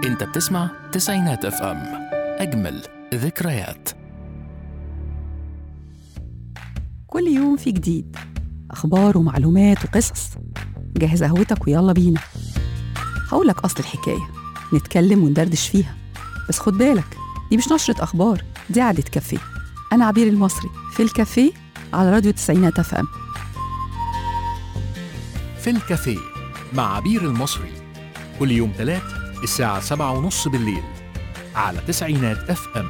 انت بتسمع تسعينات اف ام اجمل ذكريات كل يوم في جديد أخبار ومعلومات وقصص جهز قهوتك ويلا بينا هقولك أصل الحكاية نتكلم وندردش فيها بس خد بالك دي مش نشرة أخبار دي قعدة كافيه أنا عبير المصري في الكافيه على راديو تسعينات اف ام في الكافيه مع عبير المصري كل يوم ثلاث الساعة سبعة ونص بالليل على تسعينات اف ام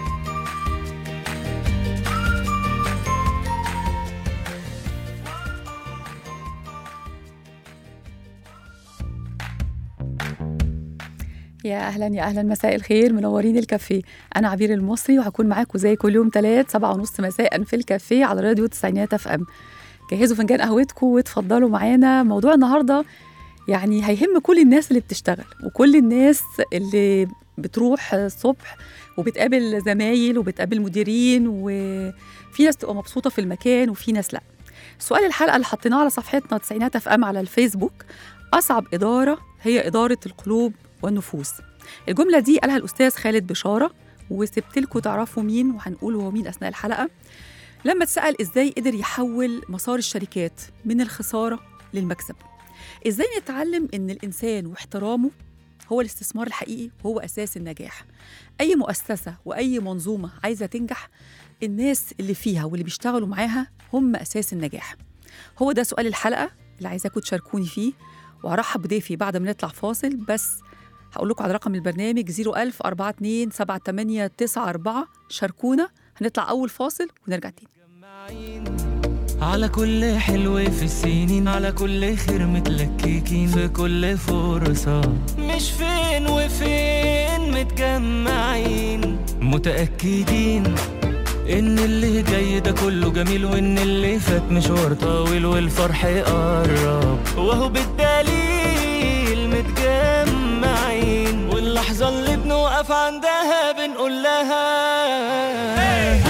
يا اهلا يا اهلا مساء الخير منورين الكافيه انا عبير المصري وهكون معاكم زي كل يوم ثلاث سبعة ونص مساء في الكافيه على راديو تسعينات اف ام جهزوا فنجان قهوتكم وتفضلوا معانا موضوع النهارده يعني هيهم كل الناس اللي بتشتغل وكل الناس اللي بتروح الصبح وبتقابل زمايل وبتقابل مديرين وفي ناس تبقى مبسوطه في المكان وفي ناس لا سؤال الحلقه اللي حطيناه على صفحتنا تسعينات اف ام على الفيسبوك اصعب اداره هي اداره القلوب والنفوس الجمله دي قالها الاستاذ خالد بشاره وسبت لكم تعرفوا مين وهنقول هو مين اثناء الحلقه لما اتسال ازاي قدر يحول مسار الشركات من الخساره للمكسب ازاي نتعلم ان الانسان واحترامه هو الاستثمار الحقيقي وهو اساس النجاح اي مؤسسه واي منظومه عايزه تنجح الناس اللي فيها واللي بيشتغلوا معاها هم اساس النجاح هو ده سؤال الحلقه اللي عايزاكم تشاركوني فيه وهرحب بضيفي بعد ما نطلع فاصل بس هقول لكم على رقم البرنامج 01000 42 78 94 شاركونا هنطلع اول فاصل ونرجع تاني على كل حلو في السنين على كل خير متلككين في كل فرصة مش فين وفين متجمعين متأكدين إن اللي جاي ده كله جميل وإن اللي فات مشوار طويل والفرح قرب وهو بالدليل متجمعين واللحظة اللي بنوقف عندها بنقول لها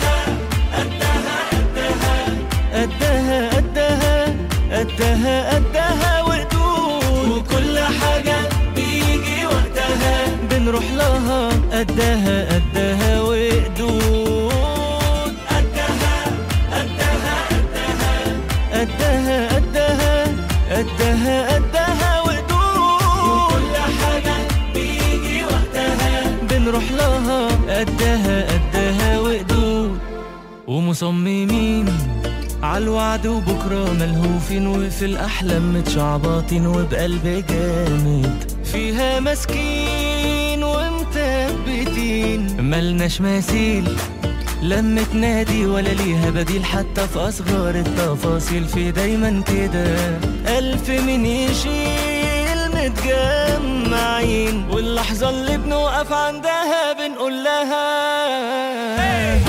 قدها قدها قدها قدها وقدود وكل حاجة بيجي وقتها بنروح لها قدها قدها وقدود قدها قدها قدها قدها قدها قدها وقدود وكل حاجة بيجي وقتها بنروح لها قدها قدها وقدود ومصممين عالوعد وبكرة ملهوفين وفي الأحلام متشعبطين وبقلب جامد فيها ماسكين ومثبتين ملناش مثيل لما تنادي ولا ليها بديل حتى في أصغر التفاصيل في دايما كده ألف من يشيل متجمعين واللحظة اللي بنوقف عندها بنقول لها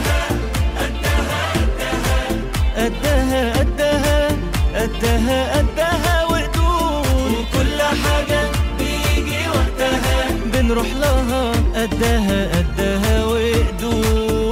قدها قدها قدها قدها وقدود وكل حاجة بيجي وقتها بنروح لها قدها قدها وقدود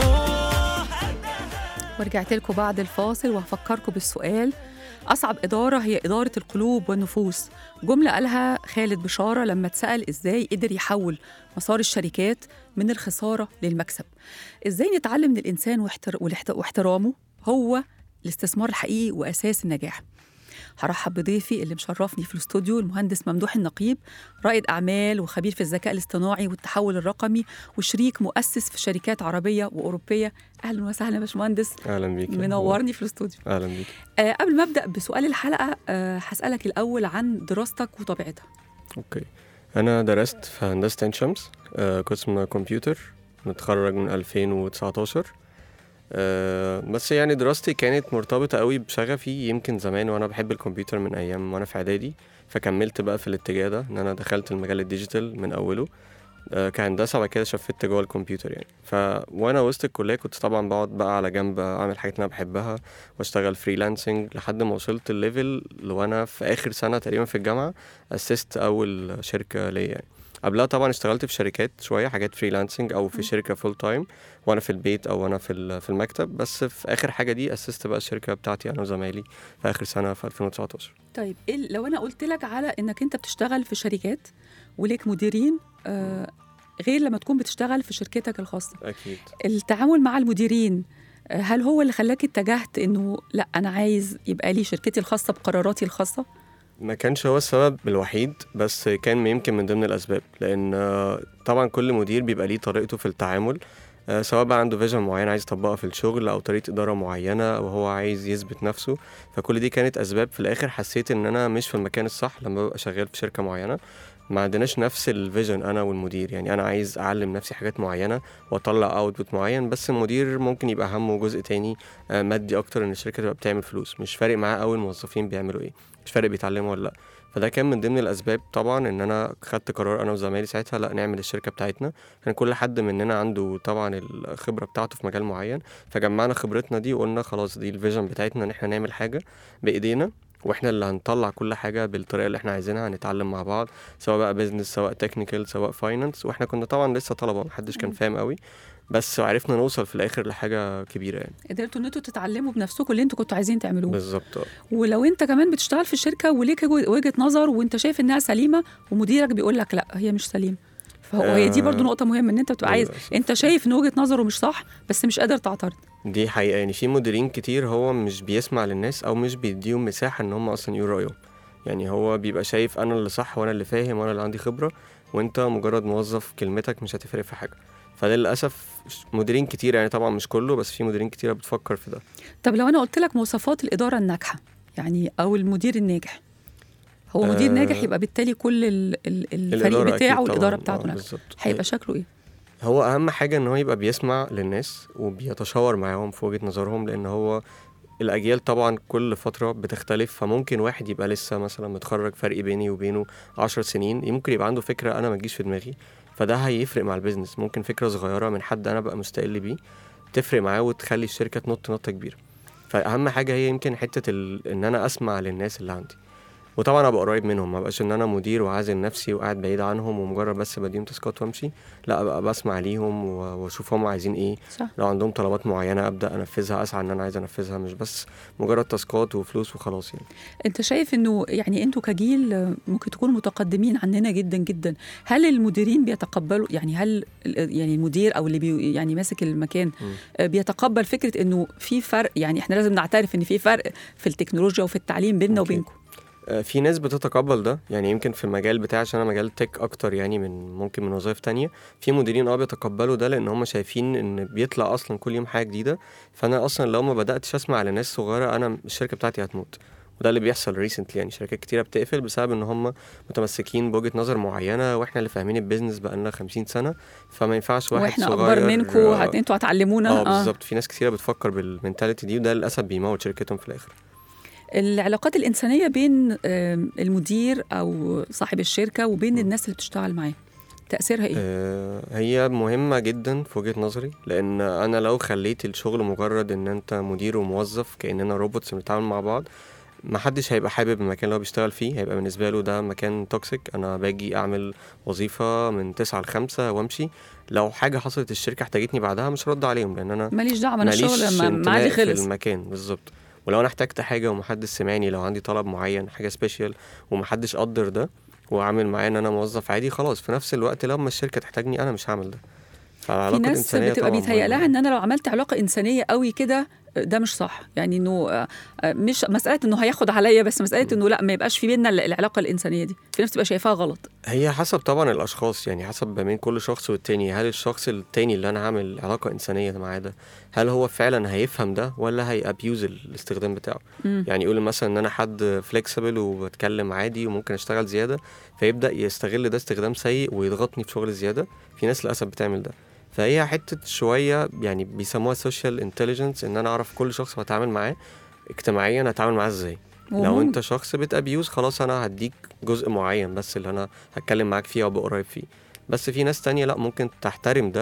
ورجعت لكم بعد الفاصل وهفكركم بالسؤال أصعب إدارة هي إدارة القلوب والنفوس جملة قالها خالد بشارة لما اتسأل إزاي قدر يحول مسار الشركات من الخسارة للمكسب إزاي نتعلم من الإنسان واحتر... والاحت- واحترامه هو الاستثمار الحقيقي وأساس النجاح هرحب بضيفي اللي مشرفني في الاستوديو المهندس ممدوح النقيب رائد أعمال وخبير في الذكاء الاصطناعي والتحول الرقمي وشريك مؤسس في شركات عربية وأوروبية أهلا وسهلا يا باشمهندس اهلا بيك منورني في الاستوديو اهلا بيك آه قبل ما ابدا بسؤال الحلقه آه هسالك الاول عن دراستك وطبيعتها اوكي انا درست في هندسه عين شمس آه، قسم كمبيوتر متخرج من 2019 آه، بس يعني دراستي كانت مرتبطة قوي بشغفي يمكن زمان وانا بحب الكمبيوتر من ايام وانا في اعدادي فكملت بقى في الاتجاه ده ان انا دخلت المجال الديجيتال من اوله آه، كهندسة بعد كده شفت جوه الكمبيوتر يعني ف وانا وسط الكلية كنت طبعا بقعد بقى على جنب اعمل حاجات انا بحبها واشتغل فريلانسنج لحد ما وصلت الليفل اللي وانا في اخر سنة تقريبا في الجامعة اسست اول شركة ليا يعني قبلها طبعا اشتغلت في شركات شويه حاجات فريلانسنج او في مم. شركه فول تايم وانا في البيت او انا في ال- في المكتب بس في اخر حاجه دي اسست بقى الشركه بتاعتي انا وزمايلي في اخر سنه في 2019 طيب إيه ال- لو انا قلت لك على انك انت بتشتغل في شركات وليك مديرين آه غير لما تكون بتشتغل في شركتك الخاصه اكيد التعامل مع المديرين آه، هل هو اللي خلاك اتجهت انه لا انا عايز يبقى لي شركتي الخاصه بقراراتي الخاصه ما كانش هو السبب الوحيد بس كان يمكن من ضمن الاسباب لان آه، طبعا كل مدير بيبقى ليه طريقته في التعامل آه، سواء بقى عنده فيجن معين عايز يطبقها في الشغل او طريقه اداره معينه او هو عايز يثبت نفسه فكل دي كانت اسباب في الاخر حسيت ان انا مش في المكان الصح لما ببقى شغال في شركه معينه ما عندناش نفس الفيجن انا والمدير يعني انا عايز اعلم نفسي حاجات معينه واطلع اوتبوت معين بس المدير ممكن يبقى همه جزء تاني آه، مادي اكتر ان الشركه تبقى بتعمل فلوس مش فارق معاه قوي الموظفين بيعملوا ايه مش فارق بيتعلموا ولا لا فده كان من ضمن الاسباب طبعا ان انا خدت قرار انا وزمايلي ساعتها لا نعمل الشركه بتاعتنا كان كل حد مننا عنده طبعا الخبره بتاعته في مجال معين فجمعنا خبرتنا دي وقلنا خلاص دي الفيجن بتاعتنا ان احنا نعمل حاجه بايدينا واحنا اللي هنطلع كل حاجه بالطريقه اللي احنا عايزينها هنتعلم مع بعض سواء بقى بيزنس سواء تكنيكال سواء فاينانس واحنا كنا طبعا لسه طلبه محدش كان مم. فاهم قوي بس عرفنا نوصل في الاخر لحاجه كبيره يعني قدرتوا ان انتوا تتعلموا بنفسكم اللي انتوا كنتوا عايزين تعملوه بالظبط آه. ولو انت كمان بتشتغل في الشركه وليك وجه- وجهه نظر وانت شايف انها سليمه ومديرك بيقول لك لا هي مش سليمه فهو هي دي برضو آه، نقطه مهمه ان انت بتبقى عايز للأسف. انت شايف ان وجهه نظره مش صح بس مش قادر تعترض دي حقيقة يعني في مديرين كتير هو مش بيسمع للناس أو مش بيديهم مساحة إن هم أصلا يقولوا رأيهم يعني هو بيبقى شايف أنا اللي صح وأنا اللي فاهم وأنا اللي عندي خبرة وأنت مجرد موظف كلمتك مش هتفرق في حاجة فده للأسف مديرين كتير يعني طبعا مش كله بس في مديرين كتيرة بتفكر في ده طب لو انا قلت لك مواصفات الاداره الناجحه يعني او المدير الناجح هو مدير آه، ناجح يبقى بالتالي كل ال- ال- الفريق الإدارة أكيد بتاعه طبعاً. والاداره آه، بتاعته ناجحه بالظبط هيبقى شكله ايه هو اهم حاجه ان هو يبقى بيسمع للناس وبيتشاور معاهم في وجهه نظرهم لان هو الاجيال طبعا كل فتره بتختلف فممكن واحد يبقى لسه مثلا متخرج فرق بيني وبينه عشر سنين ممكن يبقى عنده فكره انا ما تجيش في دماغي فده هيفرق مع البيزنس ممكن فكره صغيره من حد انا بقى مستقل بيه تفرق معاه وتخلي الشركه تنط نطه كبيره فاهم حاجه هي يمكن حته ال... ان انا اسمع للناس اللي عندي وطبعا ابقى قريب منهم ما بقاش ان انا مدير وعازل نفسي وقاعد بعيد عنهم ومجرد بس بديهم تاسكات وامشي لا ابقى بسمع ليهم و- واشوف هم عايزين ايه صح لو عندهم طلبات معينه ابدا انفذها اسعى ان انا عايز انفذها مش بس مجرد تاسكات وفلوس وخلاص يعني انت شايف انه يعني انتوا كجيل آه، ممكن تكونوا متقدمين عننا جدا جدا هل المديرين بيتقبلوا يعني هل ال- يعني المدير او اللي بي يعني ماسك المكان مم. آه، بيتقبل فكره انه في فرق يعني احنا لازم نعترف ان في فرق في التكنولوجيا وفي التعليم بيننا أكيد. وبينكم آه، في ناس بتتقبل ده يعني يمكن في المجال بتاعي عشان انا مجال تك اكتر يعني من ممكن من وظائف تانية في مديرين اه بيتقبلوا ده لان هم شايفين ان بيطلع اصلا كل يوم حاجه جديده فانا اصلا لو ما بداتش اسمع لناس صغيره انا الشركه بتاعتي هتموت وده اللي بيحصل ريسنتلي يعني شركات كتيره بتقفل بسبب ان هم متمسكين بوجهه نظر معينه واحنا اللي فاهمين البيزنس بقالنا 50 سنه فما ينفعش واحد واحنا صغير اكبر منكم آه، هت... انتوا هتعلمونا اه بالظبط في ناس كتيره بتفكر بالمنتاليتي دي وده للاسف بيموت شركتهم في الاخر العلاقات الانسانيه بين آم، المدير او صاحب الشركه وبين م. الناس اللي بتشتغل معاه تاثيرها ايه آه، هي مهمة جدا في وجهة نظري لأن أنا لو خليت الشغل مجرد إن أنت مدير وموظف كأننا روبوتس بنتعامل مع بعض محدش هيبقى حابب المكان اللي هو بيشتغل فيه هيبقى بالنسبة له ده مكان توكسيك أنا باجي أعمل وظيفة من تسعة لخمسة وأمشي لو حاجة حصلت الشركة احتاجتني بعدها مش هرد عليهم لأن أنا ماليش دعوه انا ماليش الشغل ما- انتماء معادي في خلص المكان بالظبط ولو انا احتجت حاجه ومحدش سمعني لو عندي طلب معين حاجه سبيشال ومحدش قدر ده وعامل معايا ان انا موظف عادي خلاص في نفس الوقت لما الشركه تحتاجني انا مش هعمل ده في فالعلاقه ناس الانسانيه بتبقى طبعا بيتهيأ لها مهمة. ان انا لو عملت علاقه انسانيه قوي كده ده مش صح يعني انه آه، آه، مش مساله انه هياخد عليا بس مساله انه لا ما يبقاش في بيننا العلاقه الانسانيه دي في ناس بتبقى شايفاها غلط هي حسب طبعا الاشخاص يعني حسب ما بين كل شخص والتاني هل الشخص التاني اللي انا هعمل علاقه انسانيه معاه ده هل هو فعلا هيفهم ده ولا هيابيوز الاستخدام بتاعه مم. يعني يقول مثلا ان انا حد فليكسبل وبتكلم عادي وممكن اشتغل زياده فيبدا يستغل ده استخدام سيء ويضغطني في شغل زياده في ناس للاسف بتعمل ده فهي حته شويه يعني بيسموها سوشيال انتليجنس ان انا اعرف كل شخص بتعامل معاه اجتماعيا هتعامل معاه ازاي لو ومم- انت شخص بتابيوز خلاص انا هديك جزء معين بس اللي انا هتكلم معاك فيه او بقريب فيه بس في ناس تانية لا ممكن تحترم ده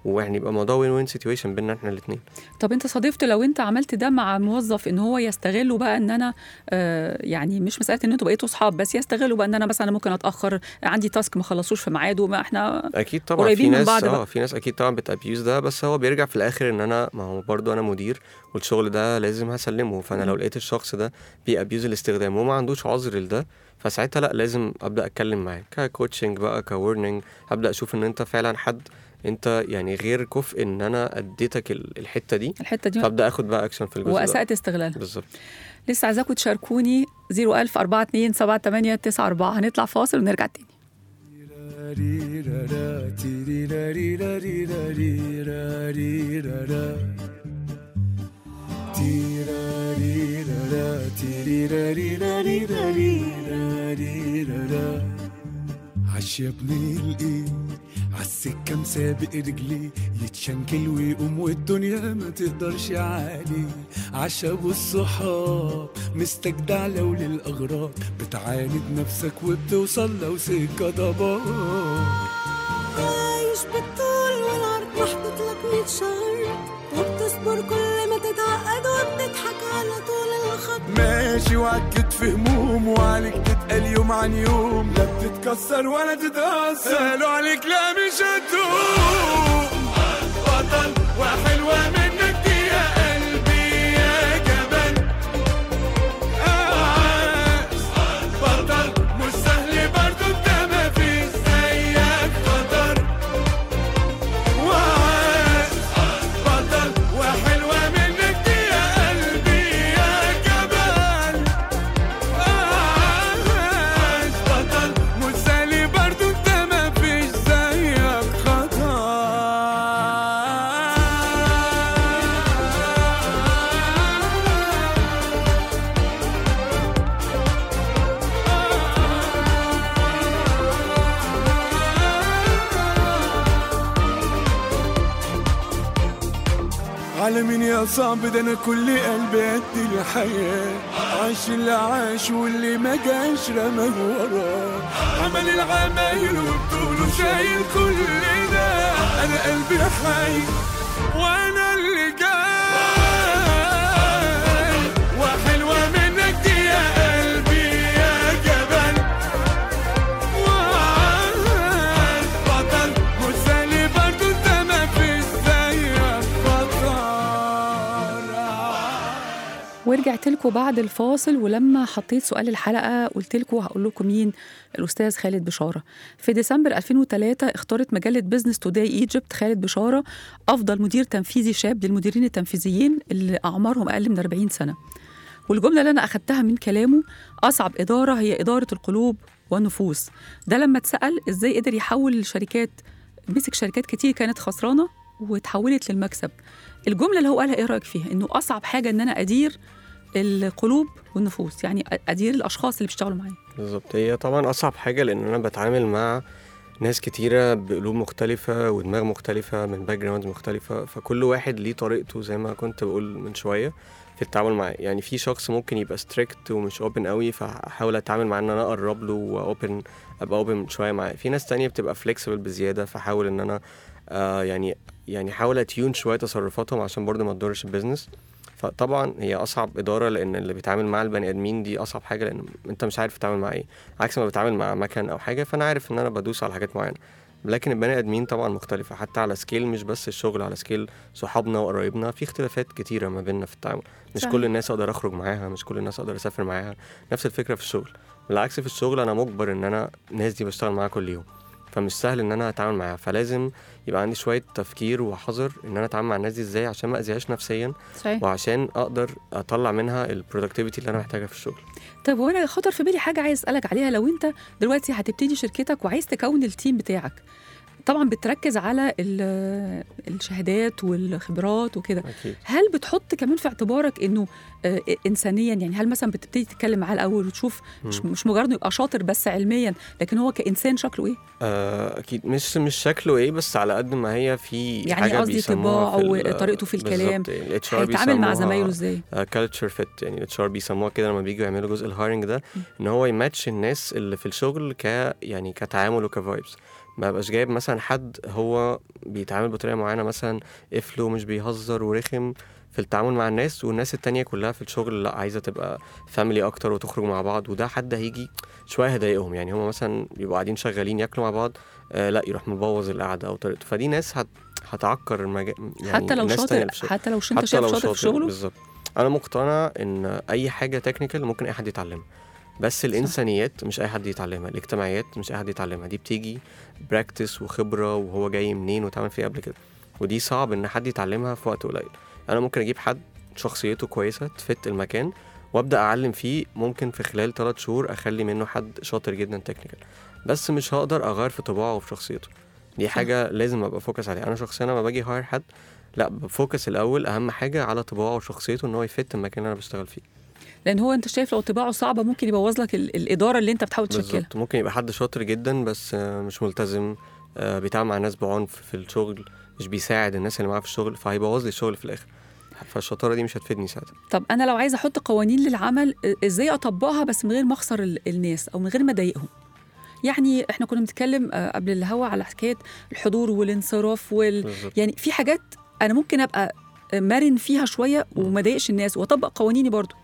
ويعني يبقى الموضوع وين وين سيتويشن بيننا احنا الاثنين طب انت صادفت لو انت عملت ده مع موظف ان هو يستغله بقى ان انا آه يعني مش مساله ان انتوا بقيتوا اصحاب بس يستغلوا بقى ان انا مثلا ممكن اتاخر عندي تاسك ما خلصوش في ميعاده ما احنا اكيد طبعا في قريبين من ناس بعض اه بقى. في ناس اكيد طبعا بتابيوز ده بس هو بيرجع في الاخر ان انا ما هو برضو انا مدير والشغل ده لازم هسلمه فانا لو مم. لقيت الشخص ده بيابيوز الاستخدام وما عندوش عذر لده فساعتها لا لازم ابدا اتكلم معاه ككوتشنج بقى كورنينج ابدا اشوف ان انت فعلا حد انت يعني غير كفء ان انا اديتك ال- الحته دي الحته دي فابدا اخد بقى اكشن في الجزء ده واساءة استغلالها بالظبط لسه عايزاكم تشاركوني 01000 42 78 94 هنطلع فاصل ونرجع تاني عش يا ابني الايه عالسكة مسابق رجلي يتشنكل ويقوم والدنيا ما تقدرش عليه عش ابو الصحاب مستجدع لو للاغراض بتعاند نفسك وبتوصل لو سكة ضباب عايش بالطول والعرض محطوط لك 100 شهر وبتصبر كل ما تتعقد وبتضحك على طول الخط ماشي وعكت في هموم وعليك تتقل يوم عن يوم لا بتتكسر ولا تتأثر قالوا عليك لا مش هتدوم بطل وحلوة منك دي يا قلبي يا جبل عاش بطل مش سهل برضو انت ما فيش زيك خطر وعاش بطل وحلوة منك دي يا قلبي يا جبل عاش بطل مش سهل برضو انت ما فيش زيك خطر على مين يا صعب ده انا كل قلبي قد الحياة عاش اللي عاش واللي ما جاش رماه وراه عمل العمايل وبطوله شايل كل ده انا قلبي حي وانا اللي جاي وحلوة منك دي يا قلبي يا جبل وعاش بطل مش سهل برضو انت ما فيش زيك بطل ورجعت لكم بعد الفاصل ولما حطيت سؤال الحلقه قلت لكم هقول لكم مين الاستاذ خالد بشاره في ديسمبر 2003 اختارت مجله بزنس توداي ايجيبت خالد بشاره افضل مدير تنفيذي شاب للمديرين التنفيذيين اللي اعمارهم اقل من 40 سنه والجمله اللي انا اخدتها من كلامه اصعب اداره هي اداره القلوب والنفوس ده لما اتسال ازاي قدر يحول الشركات مسك شركات كتير كانت خسرانه وتحولت للمكسب الجمله اللي هو قالها ايه رايك فيها انه اصعب حاجه ان انا ادير القلوب والنفوس يعني ادير الاشخاص اللي بيشتغلوا معايا بالظبط هي طبعا اصعب حاجه لان انا بتعامل مع ناس كتيره بقلوب مختلفه ودماغ مختلفه من باك جراوند مختلفه فكل واحد ليه طريقته زي ما كنت بقول من شويه في التعامل معاه يعني في شخص ممكن يبقى ستريكت ومش اوبن قوي فاحاول اتعامل معاه ان انا اقرب له واوبن ابقى اوبن شويه معاه في ناس تانية بتبقى فليكسبل بزياده فاحاول ان انا آه يعني يعني احاول اتيون شويه تصرفاتهم عشان برضه ما تضرش البيزنس فطبعا هي اصعب اداره لان اللي بيتعامل مع البني ادمين دي اصعب حاجه لان انت مش عارف تتعامل مع ايه عكس ما بتعامل مع مكان او حاجه فانا عارف ان انا بدوس على حاجات معينه لكن البني ادمين طبعا مختلفه حتى على سكيل مش بس الشغل على سكيل صحابنا وقرايبنا في اختلافات كتيره ما بيننا في التعامل مش صحيح. كل الناس اقدر اخرج معاها مش كل الناس اقدر اسافر معاها نفس الفكره في الشغل بالعكس في الشغل انا مجبر ان انا الناس دي بشتغل معاها كل يوم فمش سهل ان انا اتعامل معاها فلازم يبقى عندي شويه تفكير وحذر ان انا اتعامل مع الناس دي ازاي عشان ما اذيهاش نفسيا صحيح وعشان اقدر اطلع منها البرودكتيفيتي اللي انا محتاجها في الشغل طب وانا خطر في بالي حاجه عايز اسالك عليها لو انت دلوقتي هتبتدي شركتك وعايز تكون التيم بتاعك طبعا بتركز على ال- الشهادات والخبرات وكده اكيد هل بتحط كمان في اعتبارك انه آه، انسانيا يعني هل مثلا بتبتدي تتكلم معاه الاول وتشوف مش, مم. مش مجرد انه يبقى شاطر بس علميا لكن هو كانسان شكله ايه آه، اكيد مش مش شكله ايه بس على قد ما هي في يعني حاجه قصدي بيسموها طباعه في ال- وطريقته في الكلام بالظبط الاتش ار هيتعامل مع زمايله ازاي كالتشر فيت يعني الاتش ار بيسموها كده لما بييجوا يعملوا جزء الهايرنج ده ان هو يماتش الناس اللي في الشغل ك يعني كتعامل وكفايبس ما بقاش جايب مثلا حد هو بيتعامل بطريقه معينه مثلا قفله مش بيهزر ورخم في التعامل مع الناس والناس التانية كلها في الشغل لا عايزه تبقى فاميلي اكتر وتخرج مع بعض وده حد هيجي شويه هيضايقهم يعني هم مثلا بيبقوا قاعدين شغالين ياكلوا مع بعض آه لا يروح مبوظ القعده او طريقته فدي ناس هت هتعكر المجال يعني حتى لو الناس شاطر التانية في الشغل. حتى لو ش- انت حتى شايف لو شاطر في شغله بالظبط انا مقتنع ان اي حاجه تكنيكال ممكن اي حد يتعلمها بس الانسانيات مش اي حد يتعلمها الاجتماعيات مش اي حد يتعلمها دي بتيجي براكتس وخبره وهو جاي منين وتعمل فيه قبل كده ودي صعب ان حد يتعلمها في وقت قليل انا ممكن اجيب حد شخصيته كويسه تفت المكان وابدا اعلم فيه ممكن في خلال ثلاث شهور اخلي منه حد شاطر جدا تكنيكال بس مش هقدر اغير في طباعه وفي شخصيته دي حاجه لازم ابقى فوكس عليها انا شخصيا لما باجي هاير حد لا بفوكس الاول اهم حاجه على طباعه وشخصيته ان هو يفت المكان اللي انا بشتغل فيه لان هو انت شايف لو طباعه صعبه ممكن يبوظ لك ال- الاداره اللي انت بتحاول تشكلها بالظبط ممكن يبقى حد شاطر جدا بس آه، مش ملتزم آه، بيتعامل مع الناس بعنف في الشغل مش بيساعد الناس اللي معاه في الشغل فهيبوظ لي الشغل في الاخر فالشطاره دي مش هتفيدني ساعتها طب انا لو عايزه احط قوانين للعمل ا- ازاي اطبقها بس من غير ما اخسر ال- الناس او من غير ما اضايقهم يعني احنا كنا بنتكلم آه، قبل الهوا على حكايه الحضور والانصراف وال... بالظبط يعني في حاجات انا ممكن ابقى مرن فيها شويه وما اضايقش الناس واطبق قوانيني برضو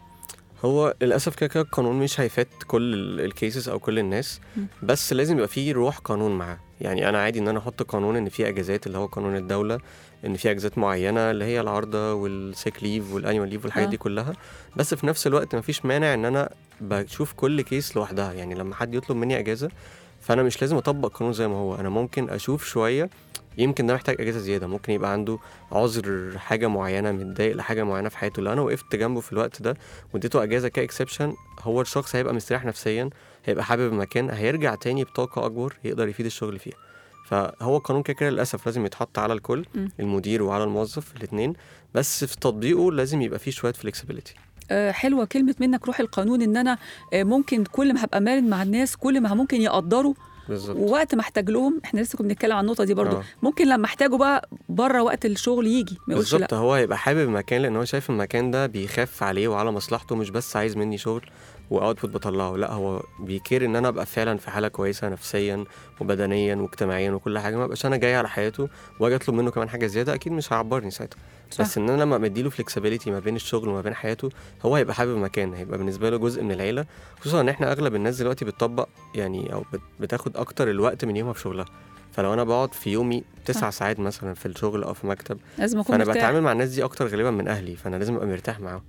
هو للاسف كده كده القانون مش هيفت كل الكيسز او كل الناس م. بس لازم يبقى فيه روح قانون معاه يعني انا عادي ان انا احط قانون ان في اجازات اللي هو قانون الدوله ان في اجازات معينه اللي هي العارضه والسيك ليف والانيوال ليف والحاجات آه. دي كلها بس في نفس الوقت مفيش مانع ان انا بشوف كل كيس لوحدها يعني لما حد يطلب مني اجازه فانا مش لازم اطبق القانون زي ما هو انا ممكن اشوف شويه يمكن ده محتاج اجازه زياده ممكن يبقى عنده عذر حاجه معينه متضايق لحاجه معينه في حياته لو انا وقفت جنبه في الوقت ده واديته اجازه كاكسبشن هو الشخص هيبقى مستريح نفسيا هيبقى حابب المكان هيرجع تاني بطاقه اكبر يقدر يفيد الشغل فيها فهو قانون كده كده للاسف لازم يتحط على الكل م. المدير وعلى الموظف الاثنين بس في تطبيقه لازم يبقى فيه شويه فلكسبيليتي آه، حلوه كلمه منك روح القانون ان انا آه، ممكن كل ما هبقى مرن مع الناس كل ما ممكن يقدروا بالظبط ووقت ما احتاج لهم احنا لسه كنا بنتكلم عن النقطه دي برضو آه. ممكن لما احتاجه بقى بره وقت الشغل يجي ما يقولش لا بالظبط هو هيبقى حابب المكان لان هو شايف المكان ده بيخاف عليه وعلى مصلحته مش بس عايز مني شغل واوتبوت بطلعه لا هو بيكير ان انا ابقى فعلا في حاله كويسه نفسيا وبدنيا واجتماعيا وكل حاجه ما ابقاش انا جاي على حياته واجي اطلب منه كمان حاجه زياده اكيد مش هيعبرني ساعتها صح. بس ان انا لما مديله فلكسبيليتي ما بين الشغل وما بين حياته هو هيبقى حابب المكان هيبقى بالنسبه له جزء من العيله خصوصا ان احنا اغلب الناس دلوقتي بتطبق يعني او بت- بتاخد اكتر الوقت من يومها في شغلها فلو انا بقعد في يومي تسع صح. ساعات مثلا في الشغل او في مكتب لازم اكون فانا مرتاح بتعامل مع الناس دي اكتر غالبا من اهلي فانا لازم ابقى مرتاح معاهم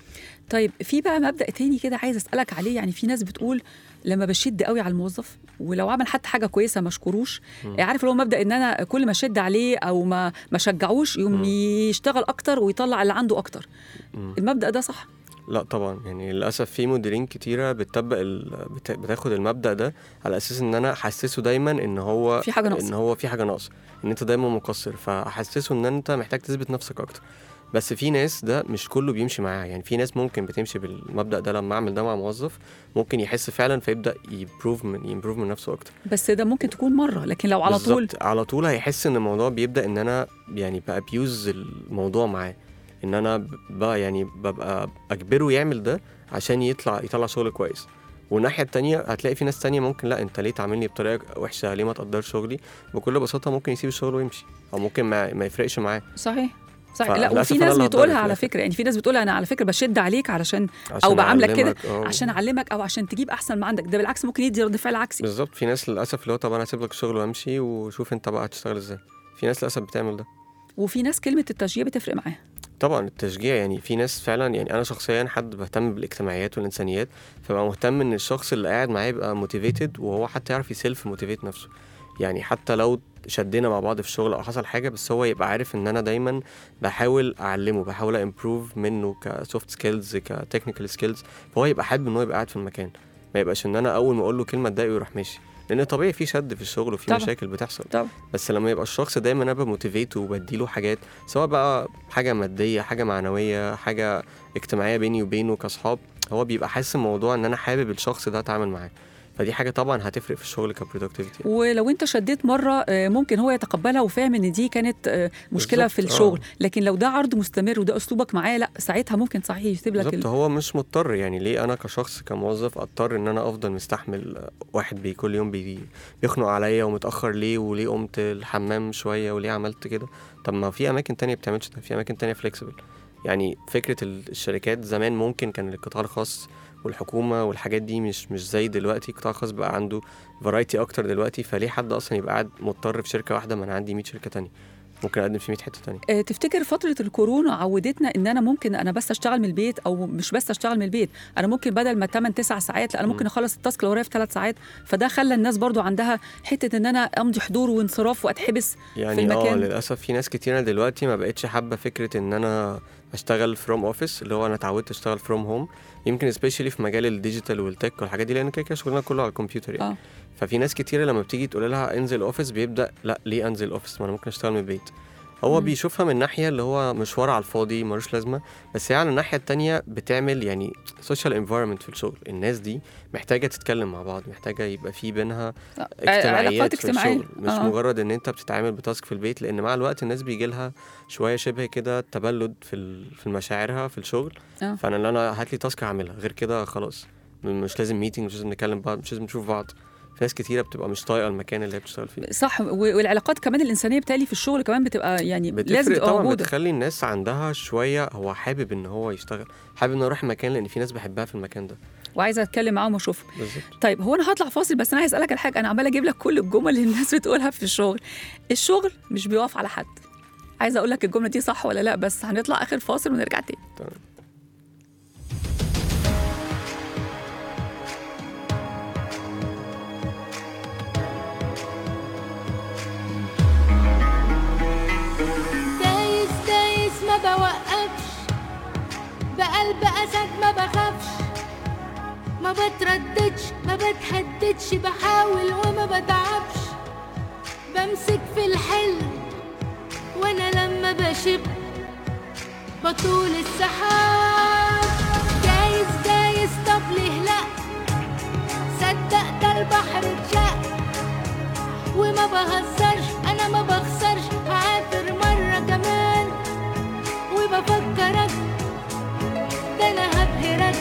طيب في بقى مبدا تاني كده عايز اسالك عليه يعني في ناس بتقول لما بشد قوي على الموظف ولو عمل حتى حاجه كويسه ما اشكروش مم. عارف اللي هو مبدا ان انا كل ما اشد عليه او ما ما شجعوش يقوم مم. يشتغل اكتر ويطلع اللي عنده اكتر مم. المبدا ده صح لا طبعا يعني للاسف في مديرين كتيره بتطبق ال... بت... بتاخد المبدا ده على اساس ان انا احسسه دايما ان هو في حاجة ناقصة. ان هو في حاجه ناقصه ان انت دايما مقصر فاحسسه ان انت محتاج تثبت نفسك اكتر بس في ناس ده مش كله بيمشي معاه يعني في ناس ممكن بتمشي بالمبدا ده لما اعمل ده مع موظف ممكن يحس فعلا فيبدا يبروف من يمبروف من نفسه اكتر بس ده ممكن تكون مره لكن لو على طول بالظبط. على طول هيحس ان الموضوع بيبدا ان انا يعني بابيوز الموضوع معاه ان انا بقى يعني ببقى اجبره يعمل ده عشان يطلع يطلع شغل كويس والناحيه التانية هتلاقي في ناس تانية ممكن لا انت ليه تعاملني بطريقه وحشه ليه ما تقدرش شغلي بكل بساطه ممكن يسيب الشغل ويمشي او ممكن ما, ما يفرقش معاه صحيح صحيح لا فللأسف وفي أنا ناس اللي هتضر بتقولها في على الآخر. فكره يعني في ناس بتقولها انا على فكره بشد عليك علشان عشان او بعاملك كده أعلمك، آه. عشان اعلمك او عشان تجيب احسن ما عندك ده بالعكس ممكن يدي رد فعل عكسي بالظبط في ناس للاسف اللي هو طب انا هسيب لك الشغل وامشي وشوف انت بقى هتشتغل ازاي في ناس للاسف بتعمل ده وفي ناس كلمه التشجيع بتفرق معاها طبعا التشجيع يعني في ناس فعلا يعني انا شخصيا حد بهتم بالاجتماعيات والانسانيات فبقى مهتم ان الشخص اللي قاعد معاه يبقى موتيفيتد وهو حتى يعرف يسيلف موتيفيت نفسه يعني حتى لو شدينا مع بعض في الشغل او حصل حاجه بس هو يبقى عارف ان انا دايما بحاول اعلمه بحاول امبروف منه كسوفت سكيلز كتكنيكال سكيلز فهو يبقى حابب ان هو يبقى قاعد في المكان ما يبقاش ان انا اول ما اقول له كلمه تضايقه يروح ماشي لان طبيعي في شد في الشغل وفي طبعا. مشاكل بتحصل طبعا بس لما يبقى الشخص دايما انا بموتيفيته وبديله حاجات سواء بقى حاجه ماديه حاجه معنويه حاجه اجتماعيه بيني وبينه كاصحاب هو بيبقى حاسس الموضوع ان انا حابب الشخص ده اتعامل معاه فدي حاجه طبعا هتفرق في الشغل كبرودكتيفيتي ولو انت شديت مره آه، ممكن هو يتقبلها وفاهم ان دي كانت آه، مشكله في بالظبط، آه. الشغل لكن لو ده عرض مستمر وده اسلوبك معاه لا ساعتها ممكن صحيح يسيب لك بالظبط ال... هو مش مضطر يعني ليه انا كشخص كموظف اضطر ان انا افضل مستحمل آه، واحد بي كل يوم بي بيخنق عليا ومتاخر ليه وليه قمت الحمام شويه وليه عملت كده طب ما في اماكن تانية بتعملش ده في اماكن تانية فليكسبل يعني فكره ال- الشركات زمان ممكن كان القطاع الخاص والحكومه والحاجات دي مش مش زي دلوقتي القطاع الخاص بقى عنده فرايتي اكتر دلوقتي فليه حد اصلا يبقى قاعد مضطر في شركه واحده ما انا عندي 100 شركه تانية ممكن اقدم في 100 حته تانية آه، تفتكر فترة الكورونا عودتنا ان انا ممكن انا بس اشتغل من البيت او مش بس اشتغل من البيت انا ممكن بدل ما 8 9 ساعات لا انا ممكن اخلص التاسك اللي ورايا في 3 ساعات فده خلى الناس برضو عندها حتة ان انا امضي حضور وانصراف واتحبس يعني اه المكان. للاسف في ناس كتيره دلوقتي ما بقتش حابه فكره ان انا اشتغل فروم اوفيس اللي هو انا اتعودت اشتغل فروم هوم يمكن سبيشالي في مجال الديجيتال والتك والحاجات دي لان كده كده شغلنا كله على الكمبيوتر يعني اه ففي ناس كتيره لما بتيجي تقول لها انزل اوفيس بيبدا لا ليه انزل اوفيس ما انا ممكن اشتغل من البيت هو مم. بيشوفها من ناحيه اللي هو مشوار على الفاضي ملوش لازمه بس هي على الناحيه التانية بتعمل يعني سوشيال انفايرمنت في الشغل الناس دي محتاجه تتكلم مع بعض محتاجه يبقى في بينها آه، اجتماعيات علاقات في اجتماعية الشغل مش آه. مجرد ان انت بتتعامل بتاسك في البيت لان مع الوقت الناس بيجي لها شويه شبه كده تبلد في ال- في مشاعرها في الشغل آه. فانا اللي انا هات لي تاسك هعملها غير كده خلاص م- مش لازم ميتنج مش لازم نتكلم بعض مش لازم نشوف بعض في ناس كتيره بتبقى مش طايقه المكان اللي هي بتشتغل فيه صح و- والعلاقات كمان الانسانيه بتالي في الشغل كمان بتبقى يعني لازم بتفرق تبقى طبعا موجوده بتخلي الناس عندها شويه هو حابب ان هو يشتغل حابب انه يروح المكان لان في ناس بحبها في المكان ده وعايزه اتكلم معاهم واشوفهم بالظبط طيب هو انا هطلع فاصل بس انا عايز اسالك على حاجه انا عماله اجيب لك كل الجمل اللي الناس بتقولها في الشغل الشغل مش بيقف على حد عايزه اقول لك الجمله دي صح ولا لا بس هنطلع اخر فاصل ونرجع تاني تمام دايس دايس ما بوقفش بقلب اسد ما بخافش ما بترددش ما بتهددش بحاول وما بتعبش بمسك في الحلم وانا لما بشب بطول السحاب دايس دايس طب ليه لا صدق ده البحر اتشق وما بهزرش انا ما بخسرش هعافر مرة كمان وبفكرك ده انا هبهرك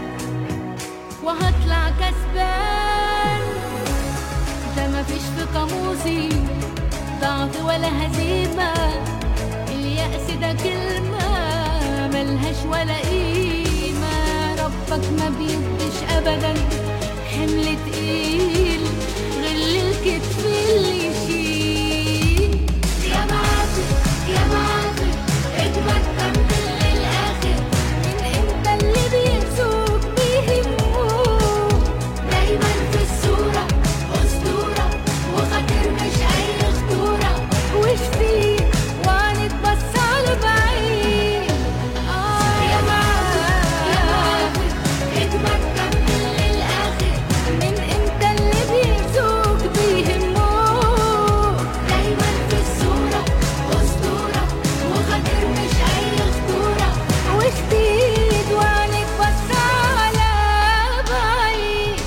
وهطلع كسبان ده مفيش في قاموسي ضعف ولا هزيمة اليأس ده كلمة ملهاش ولا قيمة ربك ما بيديش أبدا حمل تقيل غل الكتف اللي يشيل يا معافي يا معافي اجمد كمل للآخر من انت اللي بيسوق بيهموك دايما في الصورة أسطورة وخاطر مش أي خطورة وشفيك وعنك بص على بعيد آه يا معافي يا معافي اجمد كمل للآخر من انت اللي بيسوق بيهموك دايما في الصورة أسطورة وخاطر مش أي خطورة وشديد وعنك بص على بعيد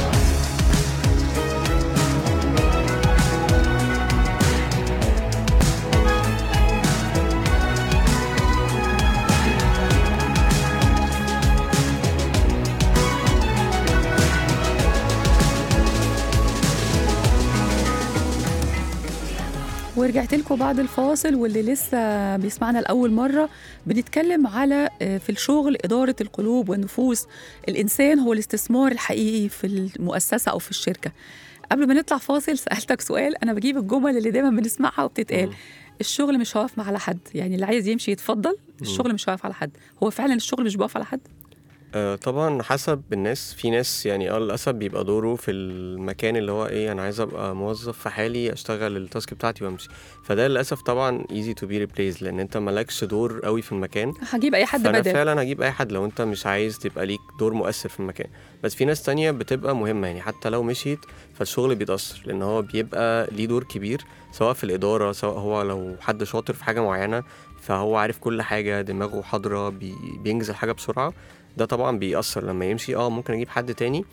ورجعت لكم بعد الفاصل واللي لسه بيسمعنا لأول مرة بنتكلم على آه، في الشغل إدارة القلوب والنفوس الإنسان هو الاستثمار الحقيقي في المؤسسة أو في الشركة قبل ما نطلع فاصل سألتك سؤال أنا بجيب الجمل اللي دايما بنسمعها وبتتقال مم. الشغل مش هيقف مع على حد يعني اللي عايز يمشي يتفضل الشغل مش هيقف على حد هو فعلا الشغل مش بيقف على حد آه، طبعا حسب الناس في ناس يعني اه للاسف بيبقى دوره في المكان اللي هو ايه انا عايز ابقى موظف في حالي اشتغل التاسك بتاعتي وامشي فده للاسف طبعا easy to be replaced لان انت مالكش دور قوي في المكان هجيب أي حد فانا بدل فعلا هجيب اي حد لو انت مش عايز تبقى ليك دور مؤثر في المكان بس في ناس تانية بتبقى مهمة يعني حتى لو مشيت فالشغل بيتأثر لان هو بيبقى ليه دور كبير سواء في الإدارة سواء هو لو حد شاطر في حاجة معينة فهو عارف كل حاجة دماغه حاضرة بي بينجز الحاجة بسرعة ده طبعا بيأثر لما يمشي اه ممكن اجيب حد تاني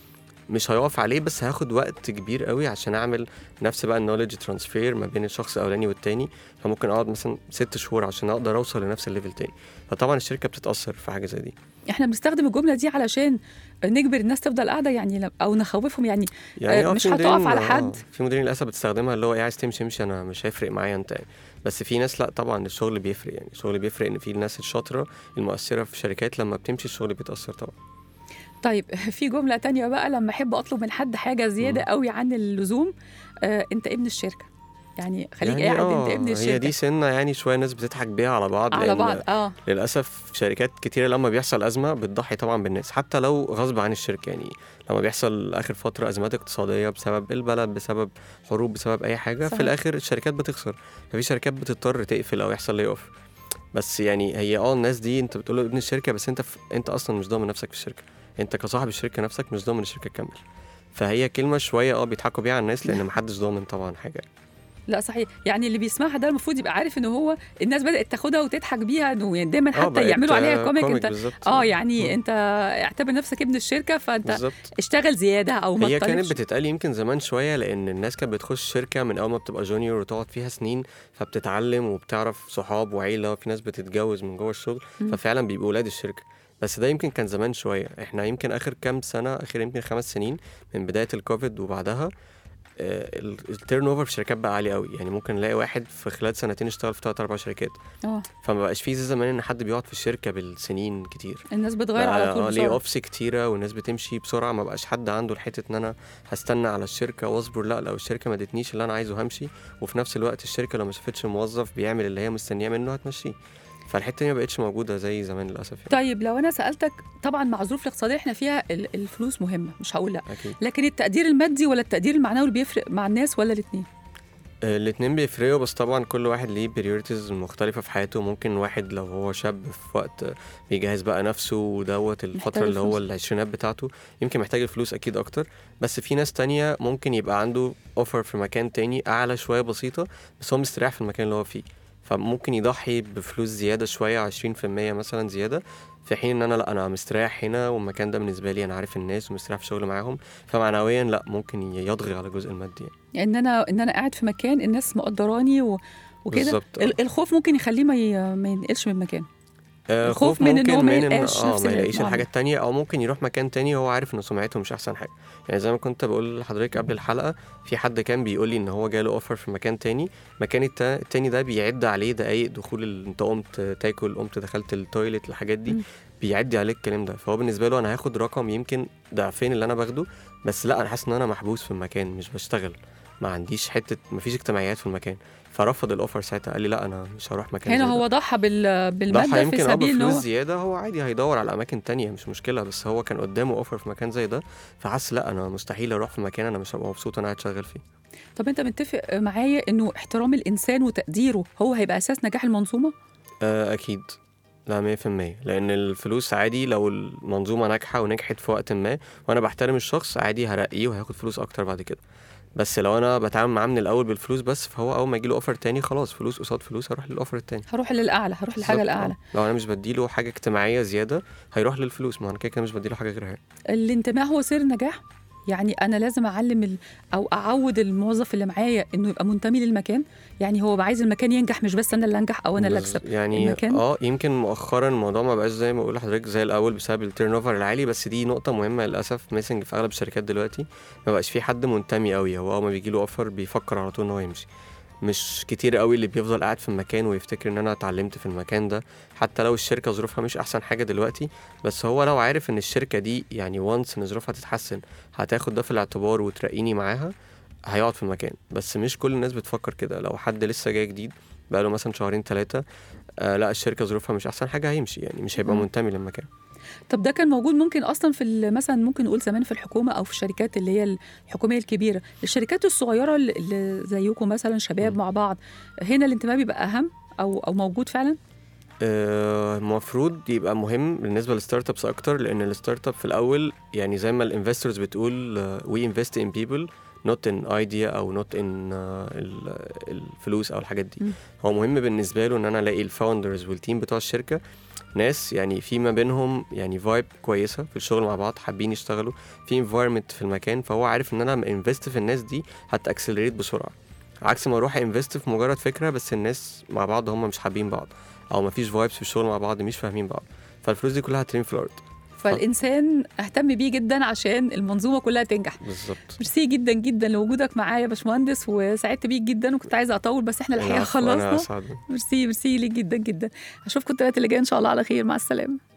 مش هيقف عليه بس هاخد وقت كبير قوي عشان اعمل نفس بقى النولج ترانسفير ما بين الشخص الاولاني والتاني فممكن اقعد مثلا ست شهور عشان اقدر اوصل لنفس الليفل تاني فطبعا الشركه بتتاثر في حاجه زي دي احنا بنستخدم الجمله دي علشان نجبر الناس تفضل قاعده يعني لم- او نخوفهم يعني آه، آه، مش في هتقف مديرين- على آه، حد. في مديرين للاسف بتستخدمها اللي هو ايه عايز تمشي امشي انا مش هيفرق معايا انت يعني. بس في ناس لا طبعا الشغل بيفرق يعني الشغل بيفرق ان في الناس الشاطره المؤثره في الشركات لما بتمشي الشغل بيتاثر طبعا طيب في جمله تانية بقى لما احب اطلب من حد حاجه زياده مم. قوي عن اللزوم آه انت ابن الشركه يعني خليك يعني قاعد انت آه، ابن الشركه هي دي سنه يعني شويه ناس بتضحك بيها على بعض على لأن بعض اه للاسف شركات كتيره لما بيحصل ازمه بتضحي طبعا بالناس حتى لو غصب عن الشركه يعني لما بيحصل اخر فتره ازمات اقتصاديه بسبب البلد بسبب حروب بسبب اي حاجه صحيح. في الاخر الشركات بتخسر ففي شركات بتضطر تقفل او يحصل لي اوف بس يعني هي اه الناس دي انت بتقول له ابن الشركه بس انت في انت اصلا مش ضامن نفسك في الشركه انت كصاحب الشركه نفسك مش ضامن الشركه تكمل فهي كلمه شويه اه بيضحكوا بيها على الناس لان محدش ضامن طبعا حاجه لا صحيح يعني اللي بيسمعها ده المفروض يبقى عارف ان هو الناس بدات تاخدها وتضحك بيها انه يعني دايما اه حتى بقت، يعملوا عليها آه، كوميك انت بالظبط. اه يعني مم. انت اعتبر نفسك ابن الشركه فانت بالظبط اشتغل زياده او ما هي كانت تطالبش بتتقال يمكن زمان شويه لان الناس كانت بتخش شركه من اول ما بتبقى جونيور وتقعد فيها سنين فبتتعلم وبتعرف صحاب وعيله وفي ناس بتتجوز من جوه الشغل مم. ففعلا بيبقوا ولاد الشركه بس ده يمكن كان زمان شويه احنا يمكن اخر كام سنه اخر يمكن خمس سنين من بدايه الكوفيد وبعدها التيرن اوفر في الشركات بقى عالي قوي يعني ممكن نلاقي واحد في خلال سنتين اشتغل في ثلاث اربع شركات اه فما بقاش فيه زي زمان ان حد بيقعد في الشركه بالسنين كتير الناس بتغير على طول ليه بسرعه اوفس كتيره والناس بتمشي بسرعه ما بقاش حد عنده الحته ان انا هستنى على الشركه واصبر لا لو الشركه ما ادتنيش اللي انا عايزه همشي وفي نفس الوقت الشركه لو ما شافتش موظف بيعمل اللي هي مستنياه منه هتمشيه فالحته دي ما بقتش موجوده زي زمان للاسف يعني. طيب لو انا سالتك طبعا مع الظروف الاقتصاديه احنا فيها ال- الفلوس مهمه مش هقول لا اكيد لكن التقدير المادي ولا التقدير المعنوي اللي بيفرق مع الناس ولا الاثنين الاتنين بيفرقوا بس طبعا كل واحد ليه بريورتيز مختلفة في حياته ممكن واحد لو هو شاب في وقت بيجهز بقى نفسه ودوت محتاج الفترة اللي هو الفلوس. العشرينات بتاعته يمكن محتاج الفلوس أكيد أكتر بس في ناس تانية ممكن يبقى عنده اوفر في مكان تاني أعلى شوية بسيطة بس هو مستريح في المكان اللي هو فيه فممكن يضحي بفلوس زيادة شوية عشرين في المية مثلا زيادة في حين ان انا لا انا مستريح هنا والمكان ده بالنسبه لي انا عارف الناس ومستريح في الشغل معاهم فمعنويا لا ممكن يضغي على الجزء المادي يعني. ان انا ان انا قاعد في مكان الناس مقدراني و... وكده بالظبط، آه. ال- الخوف ممكن يخليه ما, ي... ما ينقلش من مكان آه، الخوف خوف من إن ممكن هو ما من إن يلقاش اه نفس ما يلاقيش المعاملة. الحاجة التانية أو ممكن يروح مكان تاني وهو عارف إن سمعته مش أحسن حاجة يعني زي ما كنت بقول لحضرتك قبل الحلقة في حد كان بيقول لي إن هو جاله أوفر في مكان تاني مكان التا- التاني ده بيعد عليه دقايق دخول ال- أنت قمت تاكل قمت دخلت التويليت الحاجات دي مم. بيعدي عليك الكلام ده فهو بالنسبة له أنا هاخد رقم يمكن ضعفين اللي أنا باخده بس لا أنا حاسس إن أنا محبوس في المكان مش بشتغل ما عنديش حتة مفيش اجتماعيات في المكان فرفض الأوفر ساعتها قال لي لا أنا مش هروح مكان هنا زي ده. هو ضحى بال... بالماده ضحى في يمكن اه سبيل ان بفلوس هو زياده هو عادي هيدور على اماكن تانية مش مشكله بس هو كان قدامه اوفر في مكان زي ده فحس لا انا مستحيل اروح في مكان انا مش هبقى مبسوط انا قاعد شغال فيه طب انت متفق معايا انه احترام الانسان وتقديره هو هيبقى اساس نجاح المنظومه آه اكيد لا 100% لان الفلوس عادي لو المنظومه ناجحه ونجحت في وقت ما وانا بحترم الشخص عادي هرقيه وهياخد فلوس اكتر بعد كده بس لو انا بتعامل معاه من الاول بالفلوس بس فهو اول ما يجيله اوفر تاني خلاص فلوس قصاد فلوس هروح للاوفر التاني هروح للاعلى هروح للحاجه بالظبط، الاعلى آه. لو انا مش بديله حاجه اجتماعيه زياده هيروح للفلوس ما انا كده كده مش بديله حاجه غيرها الانتماء هو سر النجاح يعني انا لازم اعلم ال... او اعود الموظف اللي معايا انه يبقى منتمي للمكان يعني هو عايز المكان ينجح مش بس انا اللي انجح او انا اللي بز- اكسب يعني المكان؟ اه يمكن مؤخرا الموضوع ما بقاش زي ما بقول لحضرتك زي الاول بسبب التيرن اوفر العالي بس دي نقطه مهمه للاسف ميسنج في اغلب الشركات دلوقتي ما بقاش في حد منتمي قوي هو اول ما بيجي له اوفر بيفكر على طول ان هو يمشي مش كتير قوي اللي بيفضل قاعد في المكان ويفتكر ان انا اتعلمت في المكان ده حتى لو الشركه ظروفها مش احسن حاجه دلوقتي بس هو لو عارف ان الشركه دي يعني وانس ان ظروفها تتحسن هتاخد ده في الاعتبار وترقيني معاها هيقعد في المكان بس مش كل الناس بتفكر كده لو حد لسه جاي جديد بقاله مثلا شهرين ثلاثة آه لا الشركة ظروفها مش أحسن حاجة هيمشي يعني مش هيبقى مم. منتمي للمكان طب ده كان موجود ممكن اصلا في ال- مثلا ممكن نقول زمان في الحكومه او في الشركات اللي هي الحكوميه الكبيره الشركات الصغيره اللي- اللي زيكم مثلا شباب مم. مع بعض هنا الانتماء بيبقى اهم او او موجود فعلا آه، المفروض يبقى مهم بالنسبة للستارت ابس أكتر لأن الستارت اب في الأول يعني زي ما الانفسترز بتقول وي انفست ان بيبل نوت ان ايديا او نوت ان الفلوس او الحاجات دي مم. هو مهم بالنسبه له ان انا الاقي الفاوندرز والتيم بتوع الشركه ناس يعني في ما بينهم يعني فايب كويسه في الشغل مع بعض حابين يشتغلوا في انفايرمنت في المكان فهو عارف ان انا لما انفست في الناس دي هتاكسلريت بسرعه عكس ما اروح انفست في مجرد فكره بس الناس مع بعض هم مش حابين بعض او ما فيش فايبس في الشغل مع بعض مش فاهمين بعض فالفلوس دي كلها هترمي في الارض فالانسان اهتم بيه جدا عشان المنظومه كلها تنجح بالظبط ميرسي جدا جدا لوجودك معايا يا باشمهندس وسعدت بيك جدا وكنت عايزه اطول بس احنا الحقيقه العفو، انا خلصنا اسعد ميرسي ميرسي ليك جدا جدا اشوفكم الثلاث اللي جاي ان شاء الله على خير مع السلامه